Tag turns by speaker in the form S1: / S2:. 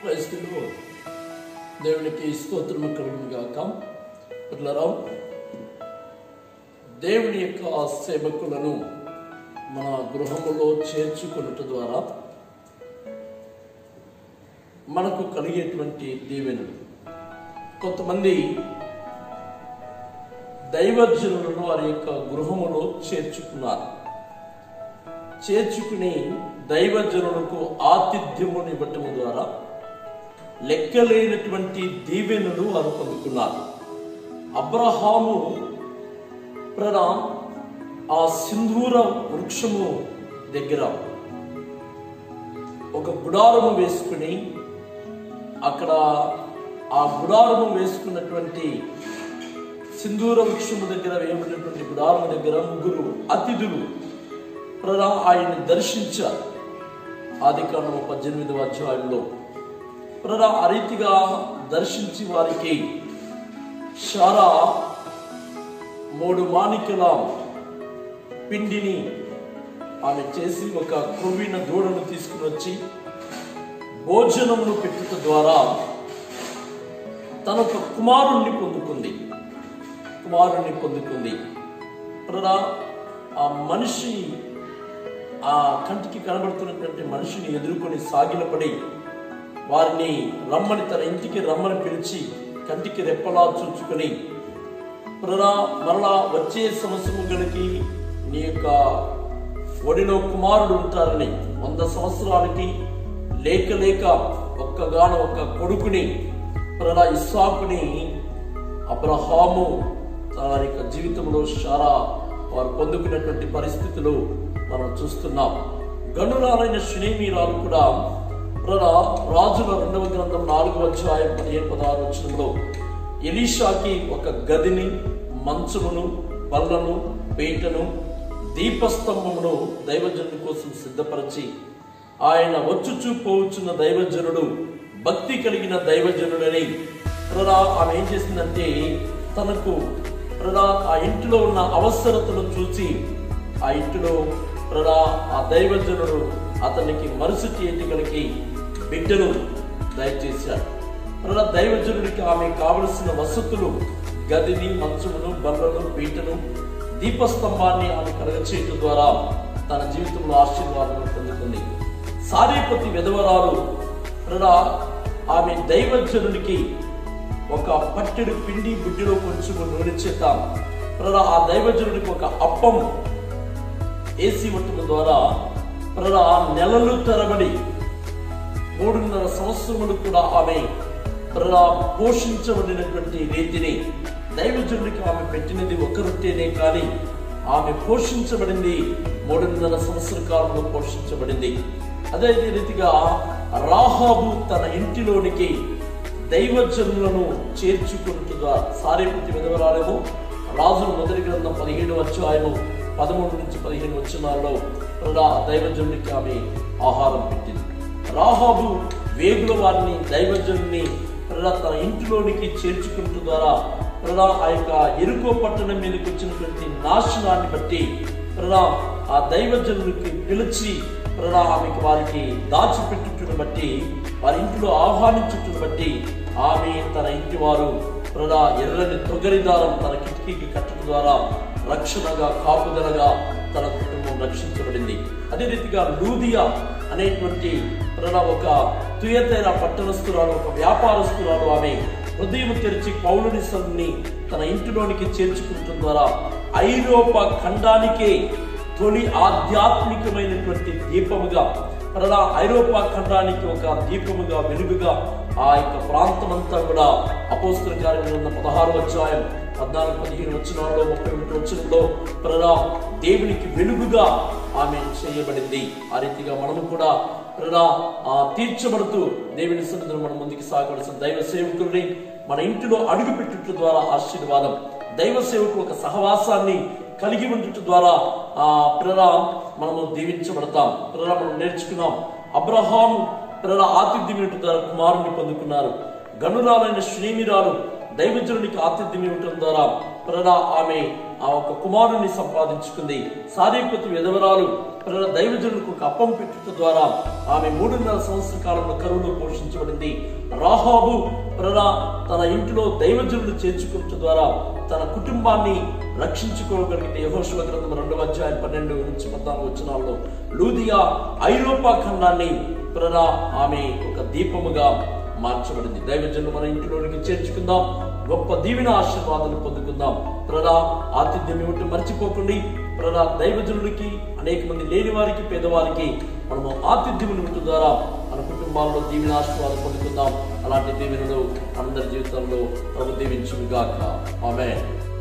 S1: క్రైస్తవులు దేవునికి స్తోత్రము కలుగును గాక పిల్లరా దేవుని యొక్క సేవకులను మన గృహములో చేర్చుకొనుట ద్వారా మనకు కలిగేటువంటి దీవెనలు కొంతమంది దైవజనులను వారి యొక్క గృహములో చేర్చుకున్నారు చేర్చుకుని దైవజనులకు ఆతిథ్యమును ఇవ్వటం ద్వారా లెక్కలేనటువంటి దీవెనలు వారు పొందుకున్నారు అబ్రహాము ప్రణ ఆ సింధూర వృక్షము దగ్గర ఒక గుడారము వేసుకుని అక్కడ ఆ గుడారము వేసుకున్నటువంటి సింధూర వృక్షము దగ్గర వేయబడినటువంటి గుడారము దగ్గర ముగ్గురు అతిథులు ప్రరా ఆయన్ని దర్శించారు ఆది కాండము పద్దెనిమిదవ అధ్యాయంలో ప్రరా ఆ రీతిగా దర్శించి వారికి షారా మూడు మాణిక్యుల పిండిని ఆమె చేసి ఒక కొవ్విన దూడను తీసుకుని వచ్చి భోజనమును పెట్టుట ద్వారా తన ఒక కుమారుణ్ణి పొందుకుంది కుమారుణ్ణి పొందుకుంది ప్రరా ఆ మనిషి ఆ కంటికి కనబడుతున్నటువంటి మనిషిని ఎదుర్కొని సాగిలపడి వారిని రమ్మని తన ఇంటికి రమ్మని పిలిచి కంటికి రెప్పలా చూచుకొని ప్రరా మరలా వచ్చే సంవత్సరం గడికి నీ యొక్క ఒడిలో కుమారుడు ఉంటారని వంద సంవత్సరాలకి లేక లేక ఒక్కగాన ఒక్క కొడుకుని ప్రరా ఇస్సాకుని అబ్రహాము తన యొక్క జీవితంలో షారా వారు పొందుకున్నటువంటి పరిస్థితులు మనం చూస్తున్నాం గనురాలైన శ్రీమీరాలు కూడా ప్రరా రాజుల రెండవ గ్రంథం నాలుగవ అధ్యాయం పదిహేను పదహారు వచ్చినంలో ఎలీషాకి ఒక గదిని మంచమును బల్లను పీటను దీపస్తంభమును దైవజనుడి కోసం సిద్ధపరిచి ఆయన వచ్చుచూ పోవచ్చున్న దైవజనుడు భక్తి కలిగిన దైవజనుడని ప్రరా ఆమె ఏం చేసిందంటే తనకు ప్రరా ఆ ఇంటిలో ఉన్న అవసరతను చూసి ఆ ఇంటిలో ప్రరా ఆ దైవజనుడు అతనికి మరుసటి ఎన్నికలకి బిడ్డను దయచేశాడు ప్రరా దైవజనుడికి ఆమె కావలసిన వసతులు గదిని మంచమును బల్లను పీటను దీపస్తంభాన్ని ఆమె కలగచేయటం ద్వారా తన జీవితంలో ఆశీర్వాదం పొందుకుంది సారీపతి విధవరాలు ప్రరా ఆమె దైవజనుడికి ఒక పట్టెడు పిండి బుడ్డిలో కొంచెం నూనె చేత ప్రరా ఆ దైవజనుడికి ఒక అప్పం ఏసి ఉండటం ద్వారా ప్రరా నెలలు తరబడి మూడున్నర సంవత్సరములు కూడా ఆమె ప్రరా పోషించబడినటువంటి రీతిని దైవజనుడికి ఆమె పెట్టినది ఒక రొట్టెనే కానీ ఆమె పోషించబడింది మూడున్నర సంవత్సర కాలంలో పోషించబడింది అదే రీతిగా రాహాబు తన ఇంటిలోనికి దైవజనులను చేర్చుకుంటుగా సారేపతి విధవరాలేమో రాజుల మొదటి గ్రంథం పదిహేడు అధ్యాయము పదమూడు నుంచి పదిహేను వచ్చినాల్లో ప్రజా దైవజనుడికి ఆమె ఆహారం పెట్టింది రాహాబు వేగుల వారిని దైవజనుని ప్రజా తన ఇంటిలోనికి చేర్చుకుంటు ద్వారా ప్రజా ఆ యొక్క ఎరుకో పట్టణం మీదకి వచ్చినటువంటి నాశనాన్ని బట్టి ప్రజా ఆ దైవజనుడికి పిలిచి ప్రజా ఆమెకి వారికి దాచిపెట్టుటను బట్టి వారి ఇంటిలో ఆహ్వానించుటను బట్టి ఆమె తన ఇంటి వారు ప్రజా ఎర్రని తొగరిదారం తన కిటికీకి కట్టడం ద్వారా రక్షణగా కాపుదలగా తన కుటుంబం రక్షించబడింది అదే రీతిగా లూదియా అనేటువంటి ప్రజా ఒక తుయతైన పట్టణస్తురాలు ఒక వ్యాపారస్తురాలు ఆమె హృదయం తెరిచి పౌలుని సన్ని తన ఇంటిలోనికి చేర్చుకుంటం ద్వారా ఐరోపా ఖండానికే తొలి ఆధ్యాత్మికమైనటువంటి దీపముగా ప్రజా ఐరోపా ఖండానికి ఒక దీపముగా వెలుగుగా ఆ యొక్క ప్రాంతం అంతా కూడా అపోస్తుల కార్యం ఉన్న పదహారు అధ్యాయం పద్నాలుగు పదిహేను వచ్చినాల్లో ముప్పై ఒకటి వచ్చినలో ప్రజా దేవునికి వెలుగుగా ఆమె చేయబడింది ఆ రీతిగా మనము కూడా ప్రజా ఆ తీర్చబడుతూ దేవుని సన్నిధిలో మనం ముందుకు సాగవలసిన దైవ సేవకుల్ని మన ఇంటిలో అడుగు పెట్టుట ద్వారా ఆశీర్వాదం దైవ సేవకులు ఒక సహవాసాన్ని కలిగి ఉండటం ద్వారా ఆ ప్రరా మనము దీవించబడతాం ప్రరా మనం నేర్చుకున్నాం అబ్రహాం ప్రరా ఆతిథ్యం ఇవ్వటం ద్వారా కుమారుని పొందుకున్నారు గనురాలైన శ్రీమిరాలు దైవజనునికి ఆతిథ్యం ఇవ్వటం ద్వారా ప్రరా ఆమె ఆ ఒక కుమారుని సంపాదించుకుంది సారీపతి విధవరాలు ప్రరా దైవజనులకు ఒక అప్పం పెట్టుట ద్వారా ఆమె మూడున్నర సంవత్సర కాలంలో కరువులో పోషించబడింది రాహాబు ప్రరా తన ఇంటిలో దైవజనులు చేర్చుకుంట ద్వారా తన కుటుంబాన్ని రక్షించుకోగలిగిన యహోశివ గ్రంథం రెండవ అధ్యాయం పన్నెండు నుంచి పద్నాలుగు వచనాల్లో లూదియా ఐరోపా ఖండాన్ని ప్రరా ఆమె ఒక దీపముగా మార్చబడింది దైవజనులు మన ఇంటిలోనికి చేర్చుకుందాం గొప్ప దీవెన ఆశీర్వాదాలు పొందుకుందాం ప్రరా ఆతిథ్యం ఇవ్వటం మర్చిపోకండి ప్రరా దైవజనుడికి అనేక మంది లేని వారికి పేదవారికి మనము ఆతిథ్యం ఇవ్వటం ద్వారా మన కుటుంబాల్లో దీవెన ఆశీర్వాదాలు పొందుకుందాం అలాంటి దీవెనలు అందరి జీవితంలో ప్రభు దీవించుగాక ఆమె